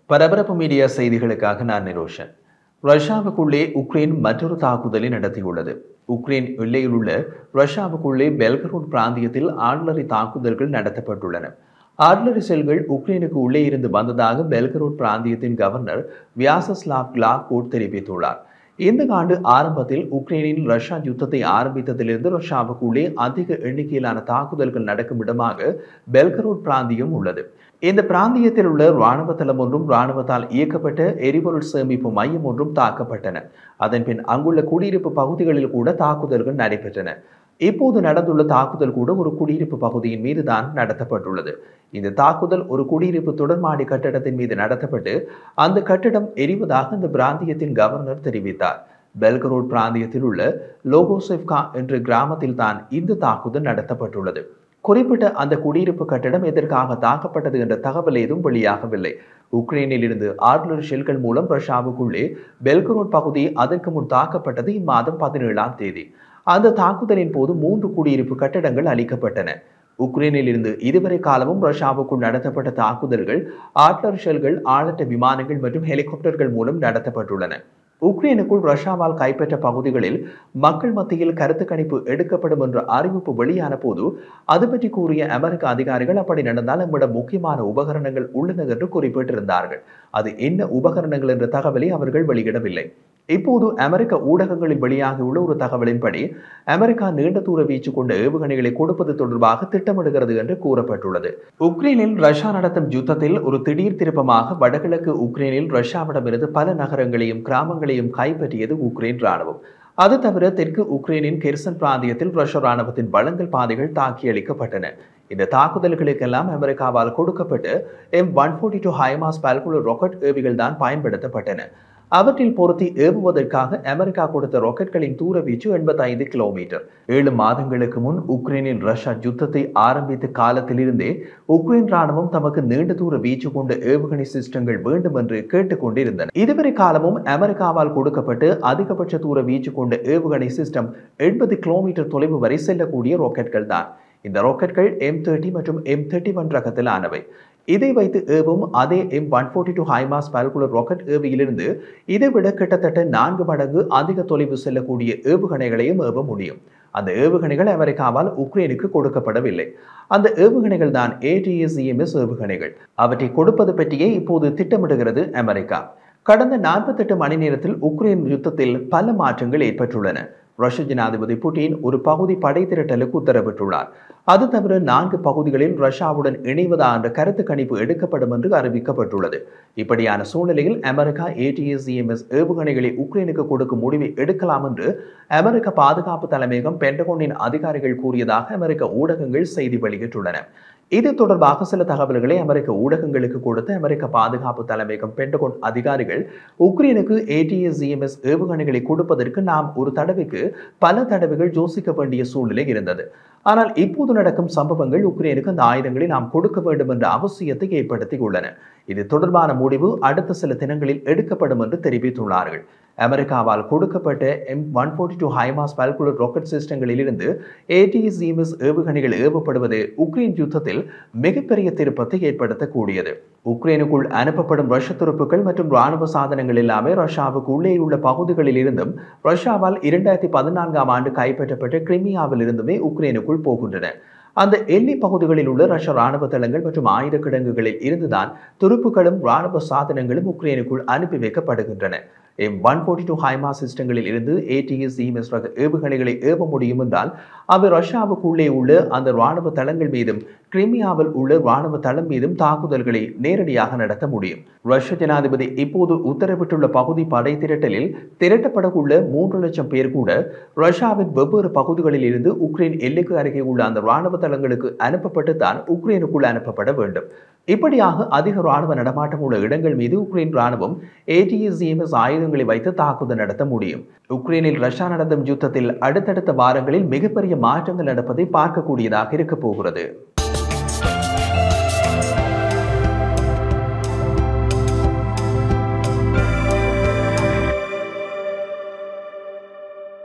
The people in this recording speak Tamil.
பரபரப்பு மீடியா செய்திகளுக்காக நான் நிரோஷன் ரஷ்யாவுக்குள்ளே உக்ரைன் மற்றொரு தாக்குதலை நடத்தியுள்ளது உக்ரைன் எல்லையில் உள்ள ரஷ்யாவுக்குள்ளே பெல்கரோட் பிராந்தியத்தில் ஆட்லரி தாக்குதல்கள் நடத்தப்பட்டுள்ளன ஆட்லரி செல்கள் உக்ரைனுக்கு உள்ளே இருந்து வந்ததாக பெல்கரோட் பிராந்தியத்தின் கவர்னர் வியாசஸ்லாவ் கிளாகோட் தெரிவித்துள்ளார் இந்த ஆண்டு ஆரம்பத்தில் உக்ரைனின் ரஷ்யா யுத்தத்தை ஆரம்பித்ததிலிருந்து ரஷ்யாவுக்குள்ளே அதிக எண்ணிக்கையிலான தாக்குதல்கள் நடக்கும் இடமாக பெல்கரோட் பிராந்தியம் உள்ளது இந்த பிராந்தியத்தில் உள்ள இராணுவ தளம் ஒன்றும் இராணுவத்தால் இயக்கப்பட்ட எரிபொருள் சேமிப்பு மையம் ஒன்றும் தாக்கப்பட்டன அதன்பின் அங்குள்ள குடியிருப்பு பகுதிகளில் கூட தாக்குதல்கள் நடைபெற்றன இப்போது நடந்துள்ள தாக்குதல் கூட ஒரு குடியிருப்பு பகுதியின் மீது தான் நடத்தப்பட்டுள்ளது இந்த தாக்குதல் ஒரு குடியிருப்பு தொடர்மாடி கட்டடத்தின் மீது நடத்தப்பட்டு அந்த கட்டிடம் எரிவதாக இந்த பிராந்தியத்தின் கவர்னர் தெரிவித்தார் பெல்கரோட் பிராந்தியத்தில் உள்ள லோகோசெவ்கா என்ற கிராமத்தில் தான் இந்த தாக்குதல் நடத்தப்பட்டுள்ளது குறிப்பிட்ட அந்த குடியிருப்பு கட்டடம் எதற்காக தாக்கப்பட்டது என்ற தகவல் ஏதும் வெளியாகவில்லை உக்ரைனில் இருந்து ஆர்ட்லர் ஷெல்கள் மூலம் ரஷ்யாவுக்குள்ளே பெல்கரோட் பகுதி அதற்கு முன் தாக்கப்பட்டது இம்மாதம் பதினேழாம் தேதி அந்த தாக்குதலின் போது மூன்று குடியிருப்பு கட்டடங்கள் அளிக்கப்பட்டன உக்ரைனில் இருந்து இதுவரை காலமும் ரஷ்யாவுக்குள் நடத்தப்பட்ட தாக்குதல்கள் ஆட்லர் ஷெல்கள் ஆளற்ற விமானங்கள் மற்றும் ஹெலிகாப்டர்கள் மூலம் நடத்தப்பட்டுள்ளன உக்ரைனுக்குள் ரஷ்யாவால் கைப்பற்ற பகுதிகளில் மக்கள் மத்தியில் கருத்து கணிப்பு எடுக்கப்படும் என்ற அறிவிப்பு வெளியான போது அது பற்றி கூறிய அமெரிக்க அதிகாரிகள் அப்படி நடந்தால் நம்மிடம் முக்கியமான உபகரணங்கள் உள்ளன என்று குறிப்பிட்டிருந்தார்கள் அது என்ன உபகரணங்கள் என்ற தகவலை அவர்கள் வெளியிடவில்லை இப்போது அமெரிக்க ஊடகங்களில் வெளியாகியுள்ள ஒரு தகவலின்படி அமெரிக்கா நீண்ட தூர வீச்சு கொண்ட ஏவுகணைகளை கொடுப்பது தொடர்பாக திட்டமிடுகிறது என்று கூறப்பட்டுள்ளது உக்ரைனில் ரஷ்யா நடத்தும் யுத்தத்தில் ஒரு திடீர் திருப்பமாக வடகிழக்கு உக்ரைனில் ரஷ்யாவிடமிருந்து பல நகரங்களையும் கிராமங்களையும் கைப்பற்றியது உக்ரைன் ராணுவம் அது தவிர தெற்கு உக்ரைனின் கெர்சன் பிராந்தியத்தில் ரஷ்ய ராணுவத்தின் வளங்கள் பாதைகள் தாக்கி அளிக்கப்பட்டன இந்த தாக்குதல்களுக்கெல்லாம் அமெரிக்காவால் கொடுக்கப்பட்டு M one forty two HIMARS பல்குழு ராக்கெட் ஏவிகள் தான் பயன்படுத்தப்பட்டன அவற்றில் பொருத்தி ஏவுவதற்காக அமெரிக்கா கொடுத்த ராக்கெட்களின் தூர வீச்சு எண்பத்தைந்து கிலோமீட்டர் ஏழு மாதங்களுக்கு முன் உக்ரைனில் ரஷ்யா யுத்தத்தை ஆரம்பித்த காலத்திலிருந்தே உக்ரைன் ராணுவம் தமக்கு நீண்ட தூர வீச்சு கொண்ட ஏவுகணை சிஸ்டங்கள் வேண்டும் என்று கேட்டுக்கொண்டிருந்தன இதுவரை காலமும் அமெரிக்காவால் கொடுக்கப்பட்டு அதிகபட்ச தூர வீச்சு கொண்ட ஏவுகணை சிஸ்டம் எண்பது கிலோமீட்டர் தொலைவு வரை செல்லக்கூடிய ராக்கெட்கள் தான் இந்த ராக்கெட்கள் எம் தேர்ட்டி மற்றும் எம் தேர்ட்டி ஒன் ரகத்திலானவை இதை வைத்து ஏவும் அதே M one forty two HIMARS பல்குலர் ராக்கெட் ஏவியிலிருந்து இதை விட கிட்டத்தட்ட நான்கு மடங்கு அதிக தொலைவு செல்லக்கூடிய ஏவுகணைகளையும் ஏவ முடியும் அந்த ஏவுகணைகள் அமெரிக்காவால் உக்ரைனுக்கு கொடுக்கப்படவில்லை அந்த ஏவுகணைகள் தான் ஏடிஎஸ்இஎம்எஸ் ஏவுகணைகள் அவற்றை கொடுப்பது பற்றியே இப்போது திட்டமிடுகிறது அமெரிக்கா கடந்த நாற்பத்தெட்டு மணி நேரத்தில் உக்ரைன் யுத்தத்தில் பல மாற்றங்கள் ஏற்பட்டுள்ளன ரஷ்ய ஜனாதிபதி புட்டின் ஒரு பகுதி படை திரட்டலுக்கு உத்தரவிட்டுள்ளார் அது தவிர நான்கு பகுதிகளில் ரஷ்யாவுடன் இணைவதா என்ற கருத்து கணிப்பு எடுக்கப்படும் என்று அறிவிக்கப்பட்டுள்ளது இப்படியான சூழ்நிலையில் அமெரிக்கா ஏடிஎஸ்இஎம்எஸ் ஏவுகணைகளை உக்ரைனுக்கு கொடுக்கும் முடிவை எடுக்கலாம் என்று அமெரிக்க பாதுகாப்பு தலைமையகம் பென்டகோனின் அதிகாரிகள் கூறியதாக அமெரிக்க ஊடகங்கள் செய்தி வெளியிட்டுள்ளன இது தொடர்பாக சில தகவல்களை அமெரிக்க ஊடகங்களுக்கு கொடுத்த அமெரிக்க பாதுகாப்பு தலைமையகம் பென்டகோன் அதிகாரிகள் உக்ரைனுக்கு ஏடிஎஸ்இஎம்எஸ் ஏவுகணைகளை கொடுப்பதற்கு நாம் ஒரு தடவைக்கு பல தடவைகள் யோசிக்க வேண்டிய சூழ்நிலை இருந்தது ஆனால் இப்போது நடக்கும் சம்பவங்கள் உக்ரைனுக்கு அந்த ஆயுதங்களை நாம் கொடுக்க வேண்டும் என்ற அவசியத்தை ஏற்படுத்தியுள்ளன இது தொடர்பான முடிவு அடுத்த சில தினங்களில் எடுக்கப்படும் என்று தெரிவித்துள்ளார்கள் அமெரிக்காவால் கொடுக்கப்பட்ட M one forty two HIMARS பல்குலர் ராக்கெட் சிஸ்டங்களிலிருந்து ஏடிஎஸ்இஎம்எஸ் ஏவுகணைகள் ஏவப்படுவது உக்ரைன் யுத்தத்தில் மிகப்பெரிய திருப்பத்தை ஏற்படுத்தக்கூடியது உக்ரைனுக்குள் அனுப்பப்படும் ரஷ்ய துருப்புகள் மற்றும் ராணுவ சாதனங்கள் எல்லாமே ரஷ்யாவுக்கு உள்ளே உள்ள பகுதிகளில் இருந்தும் ரஷ்யாவால் இரண்டாயிரத்தி பதினான்காம் ஆண்டு கைப்பற்றப்பட்ட கிரிமியாவில் இருந்துமே உக்ரைனுக்குள் போகின்றன அந்த எல்லை பகுதிகளில் உள்ள ரஷ்ய ராணுவ தளங்கள் மற்றும் ஆயுத கிடங்குகளில் இருந்துதான் துருப்புகளும் ராணுவ சாதனங்களும் உக்ரைனுக்குள் அனுப்பி வைக்கப்படுகின்றன எம் ஒன் ஃபோர்ட்டி டூ ஹைமா சிஸ்டங்களில் இருந்து ஏடிஎஸ் இஎம்எஸ் ரக ஏவுகணைகளை ஏவ முடியும் என்றால் அவை ரஷ்யாவுக்குள்ளே உள்ள அந்த ராணுவ தளங்கள் மீதும் கிரிமியாவில் உள்ள ராணுவ தளம் மீதும் தாக்குதல்களை நேரடியாக நடத்த முடியும் ரஷ்ய ஜனாதிபதி இப்போது உத்தரவிட்டுள்ள பகுதி படை திரட்டலில் திரட்டப்படவுள்ள மூன்று லட்சம் பேர் கூட ரஷ்யாவின் வெவ்வேறு பகுதிகளில் இருந்து உக்ரைன் எல்லைக்கு அருகே உள்ள அந்த ராணுவ தளங்களுக்கு அனுப்பப்பட்டு தான் உக்ரைனுக்குள் அனுப்பப்பட வேண்டும் இப்படியாக அதிக ராணுவ நடமாட்டம் உள்ள இடங்கள் மீது உக்ரைன் ராணுவம் ஏடிஎஸ்இஎம்எஸ் ஆயுதங்களை வைத்து தாக்குதல் நடத்த முடியும் உக்ரைனில் ரஷ்யா நடத்தும் யுத்தத்தில் அடுத்தடுத்த வாரங்களில் மிகப்பெரிய மாற்றங்கள் நடப்பதை பார்க்கக்கூடியதாக இருக்க போகிறது